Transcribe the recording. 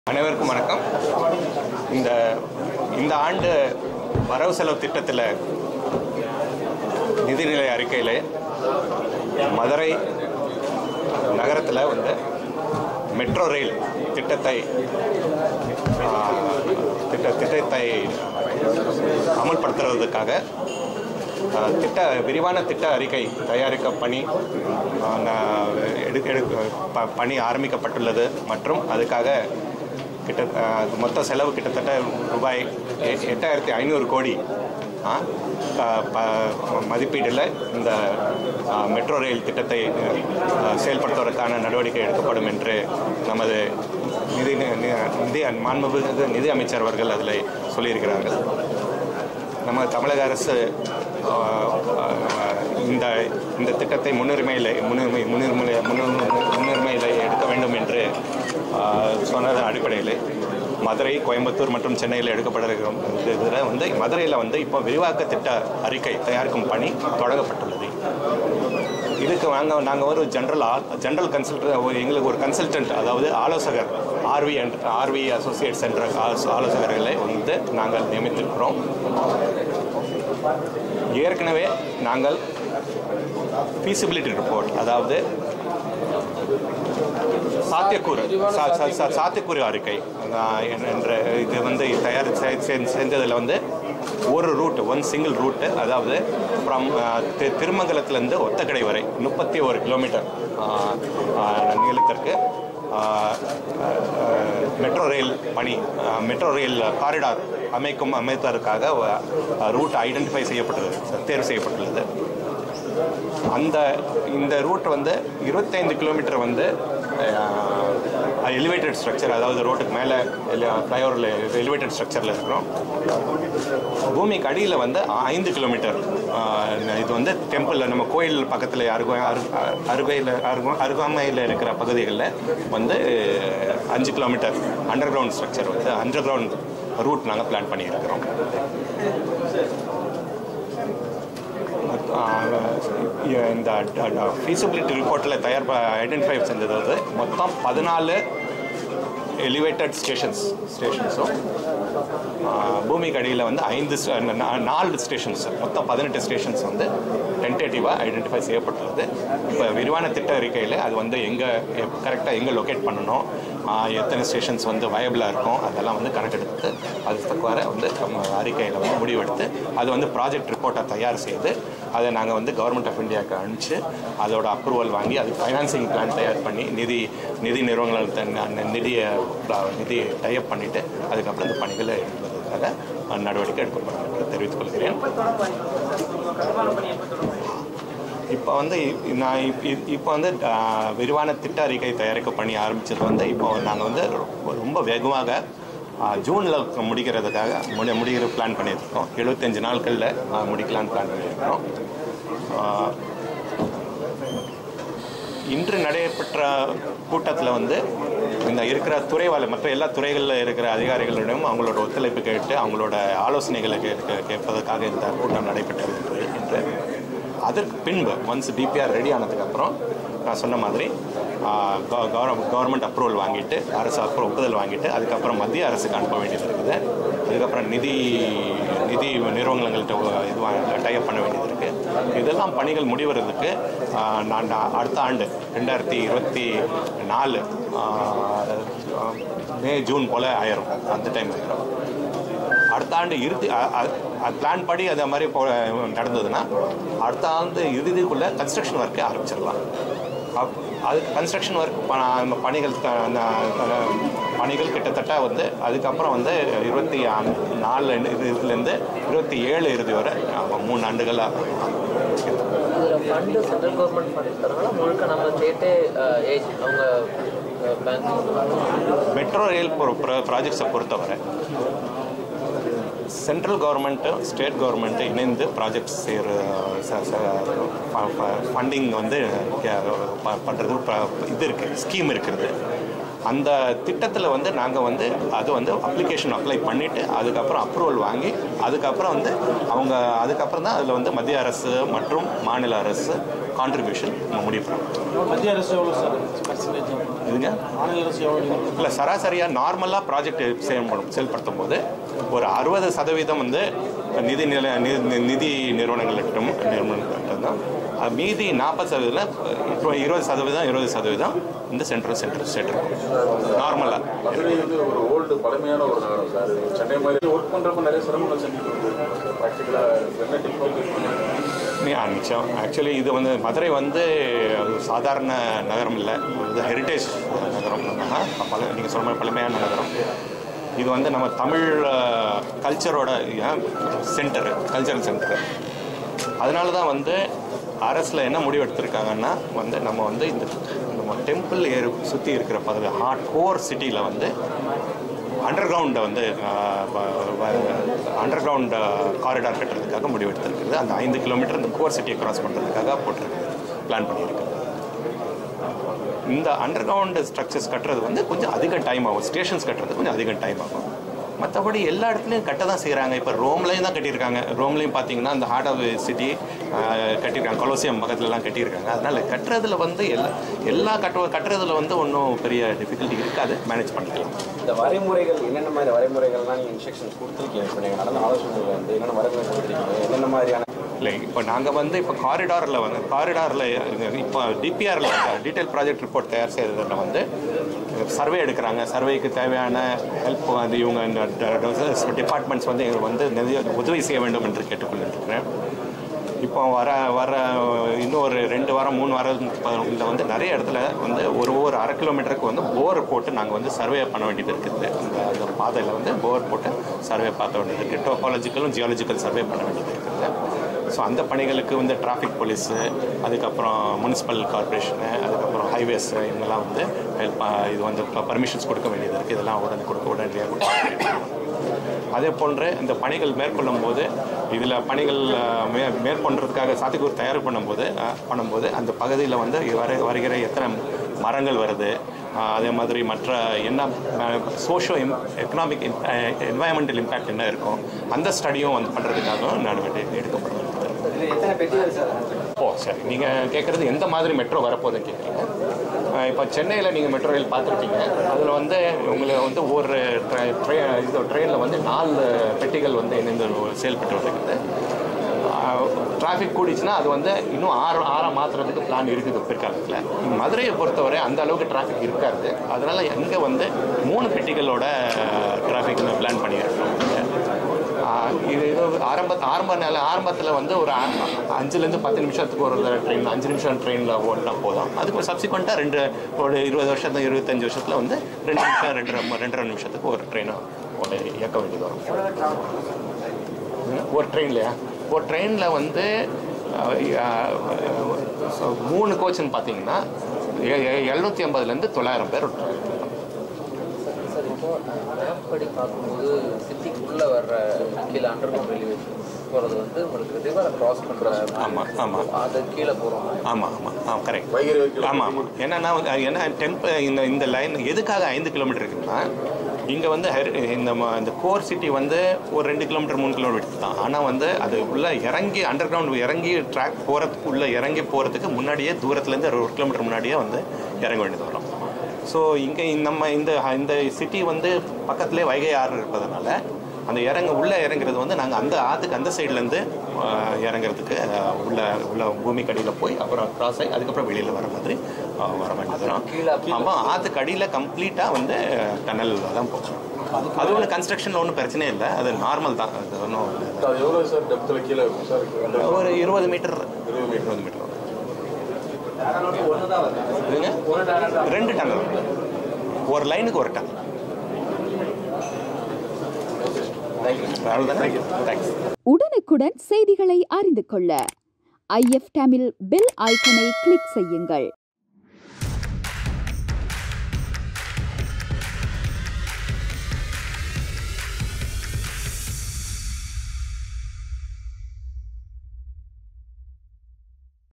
அனைவருக்கும் வணக்கம் இந்த இந்த ஆண்டு வரவு செலவு திட்டத்தில் நிதிநிலை அறிக்கையில் மதுரை நகரத்தில் வந்து மெட்ரோ ரயில் திட்டத்தை ஆ, திட்ட திட்டத்தை அமல்படுத்துறதுக்காக ஆ, திட்ட விரிவான திட்ட அறிக்கை தயாரிக்க பணி ஆ, ந- எடு எடு ப- பணி ஆரம்பிக்கப்பட்டுள்ளது மற்றும் அதுக்காக கிட்ட ஆ, மொத்த செலவு கிட்டத்தட்ட ரூபாய் எ- எட்டாயிரத்தி ஐநூறு கோடி ஆ, ப- ப- மதிப்பீட்டில் இந்த ஆ, மெட்ரோ ரயில் திட்டத்தை ஆ, செயல்படுத்துவதற்கான நடவடிக்கை எடுக்கப்படும் என்று நமது நிதி நி- நிதி மாண்புமிகு நிதி அமைச்சர் அவர்கள் அதில் சொல்லியிருக்கிறார்கள் நம்ம தமிழக அரசு ஆ, ஆ, இந்த இந்த திட்டத்தை முன்னுரிமையில் முன்னுரிமை முன்னுரிமை முன்னுரிமை முன்னுரிமையில் எடுக்க வேண்டும் என்று ஆ, சொன்னதன் அடிப்படையில் மதுரை கோயம்புத்தூர் மற்றும் சென்னையில் எடுக்கப்பட இருக்கிற இதில் வந்து மதுரையில் வந்து இப்போ விரிவாக்க திட்ட அறிக்கை தயாரிக்கும் பணி தொடங்கப்பட்டுள்ளது இதுக்கு நாங்கள் நாங்கள் ஒரு ஜென்ரல் ஜென்ரல் கன்சல்ட் எங்களுக்கு ஒரு கன்சல்டன்ட் அதாவது ஆலோசகர் ஆர்வி அண்ட் ஆர்வி அசோசியேட்ஸ் என்ற ஆ- ஆலோசகர்களை வந்து நாங்கள் நியமித்திருக்கிறோம் ஏற்கனவே நாங்கள் ஃபீசிபிலிட்டி ரிப்போர்ட் அதாவது சாத்தியக்கூறு சா- சா- சா- சாத்தியக்கூறு அறிக்கை ஆஹ் என்- என்ற இது வந்து தயார் செ- செ- செஞ்சதில் வந்து ஒரு ரூட் ஒன் சிங்கிள் ரூட்டு அதாவது ஃப்ரம் திருமங்கலத்திலேருந்து ஒத்தக்கடை வரை முப்பத்தி ஒரு கிலோமீட்டர் ஆஹ், ஆஹ், நீளத்திற்கு ஆஹ், ஆஹ், மெட்ரோ ரயில் பணி ஆஹ், மெட்ரோ ரயில் காரிடார் அமைக்கும் அமைப்பதற்காக ரூட் ஐடென்டிஃபை செய்யப்பட்டுள்ளது தேர்வு செய்யப்பட்டுள்ளது அந்த இந்த ரூட் வந்து இருபத்தைந்து கிலோமீட்டர் வந்து எலிவேட்டட் ஸ்ட்ரக்சர் அதாவது ரோட்டுக்கு மேலே ஃப்ளைஓவரில் எலிவேட்டட் ஸ்ட்ரக்சரில் இருக்கிறோம் பூமிக்கு அடியில் வந்து ஐந்து கிலோமீட்டர் ஆஹ், இது வந்து டெம்பிள் நம்ம கோயில் பக்கத்தில் அருகு அருகையில் அருகு அருகாமையில் இருக்கிற பகுதிகளில் வந்து அஞ்சு கிலோமீட்டர் அண்டர் கிரவுண்ட் ஸ்ட்ரக்சர் வந்து அண்டர் கிரவுண்ட் ரூட் நாங்கள் பிளான் பண்ணியிருக்கிறோம் ஆஹ் இந்த ஃபீஸிபிலிட்டி ரிப்போர்ட்டில் தயார் ஐடென்டிஃபை செஞ்சது வந்து மொத்தம் பதினாலு எலிவேட்டட் ஸ்டேஷன்ஸ் ஸ்டேஷன்ஸும் பூமிக்கு அடியில் வந்து ஐந்து sta- நா- நாலு ஸ்டேஷன்ஸ் மொத்தம் பதினெட்டு ஸ்டேஷன்ஸ் வந்து டென்டேட்டிவாக ஐடென்டிஃபை செய்யப்பட்டுள்ளது இப்போ விரிவான திட்ட அறிக்கையில் அது வந்து எங்கே கரெக்டாக எங்கே லொக்கேட் பண்ணணும் ஆஹ் எத்தனை ஸ்டேஷன்ஸ் வந்து வயபிளாக இருக்கும் அதெல்லாம் வந்து கணக்கெடுத்து அது தக்கவாறு வந்து நம்ம அறிக்கையில் வந்து முடிவெடுத்து அது வந்து ப்ராஜெக்ட் ரிப்போர்ட்டை தயார் செய்து அதை நாங்கள் வந்து கவர்மெண்ட் ஆஃப் இந்தியாவுக்கு அனுப்பிச்சு அதோட அப்ரூவல் வாங்கி அது ஃபைனான்சிங் பிளான் தயார் பண்ணி நிதி நிதி நிறுவனங்கள் தன் அந்த நிதியை நிதி டைப் பண்ணிவிட்டு அதுக்கப்புறம் இந்த பணிகளை எடுப்பதற்காக நடவடிக்கை எடுக்கப்படும் என்று தெரிவித்துக் கொள்கிறேன் இப்போ வந்து இ- நான் இப்- இ- இப்போ வந்து ஆ, விரிவான திட்ட அறிக்கை தயாரிக்க பணி ஆரம்பிச்சது வந்து இப்போ நாங்கள் வந்து ரொம்ப- ரொம்ப வேகமாக ஜூனில் முடிக்கிறதுக்காக முடி முடிக்கிற பிளான் பண்ணியிருக்கோம் எழுபத்தஞ்சு நாட்களில் முடிக்கலான்னு பிளான் பண்ணியிருக்கிறோம் ஆ, இன்று நடைபெற்ற கூட்டத்தில் வந்து இந்த இருக்கிற துறைவால மற்ற எல்லா துறைகளில் இருக்கிற அதிகாரிகளிடம் அவங்களோட ஒத்துழைப்பு கேட்டு அவங்களோட ஆலோசனைகளை கேட்க கேட்பதற்காக இந்த கூட்டம் நடைபெற்றது என்று என்று அதற்கு பின்பு ஒன்ஸ் டிபிஆர் ரெடி ஆனதுக்கப்புறம் நான் சொன்ன மாதிரி கவர்மெண்ட் அப்ரூவல் வாங்கிட்டு அரசு அப்ரூவல் ஒப்புதல் வாங்கிட்டு அதுக்கப்புறம் மத்திய அரசுக்கு அனுப்ப வேண்டியது இருக்குது அதுக்கப்புறம் நிதி நிதி நிறுவனங்கள்கிட்ட இது டைப் பண்ண வேண்டியது இருக்குது இதெல்லாம் பணிகள் முடிவதற்கு ஆஹ், நான் நான் அடுத்த ஆண்டு ரெண்டாயிரத்தி இருபத்தி நாலு ஆஹ், மே ஜூன் போல் ஆயிரும் அந்த டைம் ஆயிரும் அடுத்த ஆண்டு இறுதி பிளான் படி அதே மாதிரி போ நடந்ததுன்னா அடுத்த ஆண்டு இறுதிக்குள்ளே கன்ஸ்ட்ரக்ஷன் ஒர்க்கை ஆரம்பிச்சிடலாம் அப் அது கன்ஸ்ட்ரக்ஷன் ஒர்க் பணிகள் த- ந- பணிகள் கிட்டத்தட்ட வந்து அதுக்கப்புறம் வந்து இருபத்தி நாலு இதுலேருந்து இருபத்தி ஏழு இறுதி வரை ஆமா, மூணு ஆண்டுகளாக இதில் ஃபண்டு சென்ட்ரல் கவர்மெண்ட் ஃபண்ட் தராங்களா முழுக்க நம்ம ஸ்டேட்டே ஏஜ் அவங்க பேங்க் மெட்ரோ ரயில் ப்ராஜெக்ட்ஸை பொறுத்தவரை சென்ட்ரல் கவர்மெண்ட்டு ஸ்டேட் கவர்மெண்ட்டு இணைந்து ப்ராஜெக்ட்ஸ் செய்கிற ஃபண்டிங் வந்து பண்ணுறது இது இருக்குது ஸ்கீம் இருக்கிறது அந்த திட்டத்தில் வந்து நாங்கள் வந்து அது வந்து அப்ளிகேஷன் அப்ளை பண்ணிவிட்டு அதுக்கப்புறம் அப்ரூவல் வாங்கி அதுக்கப்புறம் வந்து அவங்க அதுக்கப்புறம் தான் அதில் வந்து மத்திய அரசு மற்றும் மாநில அரசு கான்ட்ரிபியூஷன் நம்ம முடிவு பண்ணணும் மத்திய அரசு எவ்வளோ சார் பர்சன்டேஜ் இதுங்க மாநில அரசு எவ்வளோ இல்லை சராசரியாக நார்மலாக ப்ராஜெக்ட் செயல்படும் செயல்படுத்தும் போது ஒரு அறுபது சதவீதம் வந்து நிதி நில நி- நிதி நிறுவனங்கள்ட்டும் நிறுவனங்கள்ட்டும் தான் அஹ் மீதி நாற்பது சதவீதம் இப்போ இருபது சதவீதம் இருபது சதவீதம் இந்த சென்ட்ரல் சென்ட்ரல் ஸ்டேட் இருக்கும் நார்மலாக மதுரை வந்து ஒரு ஓல்டு பழமையான ஒரு நகரம் சார் இது சென்னை மாதிரி ஒர்க் பண்ணுறப்ப நிறைய சிரமங்கள் சந்திக்க வந்து ப்ராக்டிக்கலாக என்ன டிஃபிகல்ட்டி நிச்சயம் ஆக்சுவலி இது வந்து மதுரை வந்து அது சாதாரண நகரம் இல்லை இது ஹெரிட்டேஜ் நகரம் பல நீங்கள் சொன்ன மாதிரி பழமையான நகரம் இது வந்து நம்ம தமிழ் கல்ச்சரோட சென்டரு கல்ச்சரல் சென்டரு அதனால தான் வந்து அரசில் என்ன முடிவு எடுத்திருக்காங்கன்னா வந்து நம்ம வந்து இந்த நம்ம டெம்பிள் ஏர் சுற்றி இருக்கிற பகுதி ஹார்ட் கோர் சிட்டியில் வந்து அண்டர் கிரவுண்டை வந்து அண்டர் கிரவுண்ட் காரிடார் கட்டுறதுக்காக முடிவு எடுத்திருக்கிறது அந்த ஐந்து கிலோமீட்டர் இந்த கோர் சிட்டியை கிராஸ் பண்ணுறதுக்காக போட்டிருக்கு பிளான் பண்ணியிருக்கு இந்த அண்டர் கிரவுண்ட் ஸ்ட்ரக்சர்ஸ் கட்டுறது வந்து கொஞ்சம் அதிக டைம் ஆகும் ஸ்டேஷன்ஸ் கட்டுறது கொஞ்சம் அதிக டைம் ஆகும் மற்றபடி எல்லா இடத்துலையும் கட்ட தான் செய்கிறாங்க இப்போ ரோம்லையும் தான் கட்டியிருக்காங்க ரோம்லையும் பார்த்தீங்கன்னா அந்த ஹார்ட் ஆஃப் சிட்டி கட்டியிருக்காங்க கொலோசியம் பக்கத்துலலாம் கட்டியிருக்காங்க அதனால் கட்டுறதுல வந்து எல்லா எல்லா கட்டு கட்டுறதுல வந்து ஒன்றும் பெரிய டிஃபிகல்ட்டி இருக்காது மேனேஜ் பண்ணிக்கலாம் இந்த வரைமுறைகள் என்னென்ன மாதிரி வரைமுறைகள்லாம் நீங்கள் இன்ஸ்ட்ரக்ஷன்ஸ் கொடுத்துருக்கீங்க இப்போ நீங்கள் நடந்த ஆலோசனைகள் வந்து என்னென்ன வரைமுறை கொடுத்துருக்கீங்க என்னென்ன மாதிரியான இல்லை இப்போ நாங்கள் வந்து இப்போ காரிடாரில் வந்து காரிடாரில் இப்போ டிபிஆரில் டீட்டெயில் ப்ராஜெக்ட் ரிப்போர்ட் தயார் செய்கிறதுல வந்து சர்வே எடுக்கிறாங்க சர்வேக்கு தேவையான ஹெல்ப் வந்து இவங்க இந்த டிபார்ட்மெண்ட்ஸ் வந்து எங்களுக்கு வந்து நிறைய உதவி செய்ய வேண்டும் என்று கேட்டுக்கொண்டிருக்கிறேன் இப்போ வர வர இன்னும் ஒரு ரெண்டு வாரம் மூணு வாரத்தில் வந்து நிறைய இடத்துல வந்து ஒரு ஒரு அரை கிலோமீட்டருக்கு வந்து போர் போட்டு நாங்கள் வந்து சர்வே பண்ண வேண்டியது இருக்குது இந்த அந்த பாதையில் வந்து போர் போட்டு சர்வே பார்க்க வேண்டியது இருக்குது டோபாலஜிக்கலும் ஜியாலஜிக்கல் சர்வே பண்ண வேண்டியது இருக்குது ஸோ அந்த பணிகளுக்கு வந்து டிராஃபிக் போலீஸு அதுக்கப்புறம் முனிசிபல் கார்பரேஷனு அதுக்கப்புறம் ஹைவேஸ் இவங்கெல்லாம் வந்து ஹெல்ப் இது வந்து பர்மிஷன்ஸ் கொடுக்க வேண்டியது இருக்குது இதெல்லாம் உடனே கொடுக்க உடனடியாக கொடுக்க அதே போன்று இந்த பணிகள் மேற்கொள்ளும் போது இதில் பணிகள் அஹ், மே மேற்கொள்றதுக்காக சாத்தியக்கூறு தயார் பண்ணும்போது அஹ், பண்ணும்போது அந்த பகுதியில் வந்து வர வருகிற எத்தனை மரங்கள் வருது அஹ், அதே மாதிரி மற்ற என்ன சோஷியோ எக்கனாமிக் என்வாயன்மெண்டல் இம்பேக்ட் என்ன இருக்கும் அந்த ஸ்டடியும் வந்து பண்ணுறதுக்காகவும் நடவடிக்கை எடுக்கப்படும் இதில் எத்தனை பெட்டிகள் சார் ஓ சரி நீங்கள் கேட்குறது எந்த மாதிரி மெட்ரோ வரப்போகுதுன்னு கேட்குறீங்க இப்போ சென்னையில் நீங்கள் மெட்ரோ ரயில் பார்த்துருக்கீங்க அதில் வந்து உங்களை வந்து ஒரு ட்ரை ட்ரெ இது ட்ரெயினில் வந்து நாலு பெட்டிகள் வந்து இணைந்து செயல்பட்டு இருக்குது டிராஃபிக் கூடிச்சுன்னா அது வந்து இன்னும் ஆறு ஆறாக மாற்றுறதுக்கு பிளான் இருக்குது பிற்காலத்தில் மதுரையை பொறுத்தவரை அந்த அளவுக்கு டிராஃபிக் இருக்காது அதனால் எங்கே வந்து மூணு பெட்டிகளோட டிராஃபிக் பிளான் பண்ணியிருக்கோம் ஆஹ் இது இது ஆரம்ப ஆரம்ப நில ஆரம்பத்தில் வந்து ஒரு அ- அஞ்சுலேருந்து பத்து நிமிஷத்துக்கு ஒரு ட்ரெயின் அஞ்சு நிமிஷம் ட்ரெயினில் ஓடினா போதும் அதுக்கு சப்சிக்வெண்ட்டாக ரெண்டு ஒரு இருபது வருஷத்துல இருபத்தஞ்சு வருஷத்தில் வந்து ரெண்டு நிமிஷம் ரெண்டரை ம- ரெண்டரை நிமிஷத்துக்கு ஒரு ட்ரெயினை ஓட இயக்க வேண்டியது வரும் ஒரு ட்ரெயின்லையா ஒரு ட்ரெயினில் வந்து அஹ், அஹ், so மூணு கோச்சுன்னு பார்த்தீங்கன்னா எழுநூற்றி ஐம்பதுலேருந்து தொள்ளாயிரம் பேர் சார் இப்போ மேப் படி பார்க்கும்போது சிட்டிக்குள்ளே வர்ற கீழே அண்டர் கிரவுண்ட் ரயில்வே போகிறது வந்து உங்களுக்கு ரிவரை கிராஸ் பண்ணுற ஆமாம் ஆமாம் அது கீழே போகிறோம் ஆமாம் ஆமாம் ஆ கரெக்ட் வைகரி வைக்கல ஆமாம் ஆமாம் என்னன்னா வந்து, என்ன டெம்ப இந்த இந்த லைன் எதுக்காக ஐந்து கிலோமீட்டர் இருக்குன்னா இங்கே வந்து ஹெரி- இந்த ம- இந்த கோர் சிட்டி வந்து ஒரு ரெண்டு கிலோமீட்டர் மூணு கிலோமீட்டர் தான் ஆனால் வந்து அது உள்ள இறங்கி அண்டர் கிரவுண்ட் இறங்கி ட்ராக் போகிறதுக்கு உள்ள இறங்கி போகிறதுக்கு முன்னாடியே தூரத்துலேருந்து ஒரு கிலோமீட்டர் முன்னாடியே வந்து இறங்க வேண்டியது வரும் ஸோ இங்கே நம்ம இந்த இந்த சிட்டி வந்து பக்கத்துலேயே வைகை ஆறு இருப்பதனால அந்த இறங்க உள்ளே இறங்குறது வந்து நாங்கள் அந்த ஆற்றுக்கு அந்த சைட்லேருந்து இறங்குறதுக்கு அஹ், உள்ள உள்ள பூமி கடியில் போய் அப்புறம் கிராஸ் ஆகி அதுக்கப்புறம் வெளியில் வர மாதிரி அஹ், வர வேண்டியது வரும் ஆமாம் ஆற்றுக்கு அடியில் கம்ப்ளீட்டாக வந்து டனல் தான் போகும் அது ஒன்றும் கன்ஸ்ட்ரக்ஷனில் ஒன்றும் பிரச்சனை இல்லை அது நார்மல் தான் அது ஒன்றும் அது எவ்வளோ சார் டெப்த்தில் கீழே இருக்கும் சார் ஒரு இருபது மீட்டர் இருபது மீட்டர் வரும் இதுங்க ரெண்டு டனல் ஒரு லைனுக்கு ஒரு டனல் அவ்வளோதான் தேங்க்ஸ் உடனுக்குடன் செய்திகளை அறிந்து கொள்ள ஐஎஃப் தமிழ் பெல் ஐக்கனை கிளிக் செய்யுங்கள்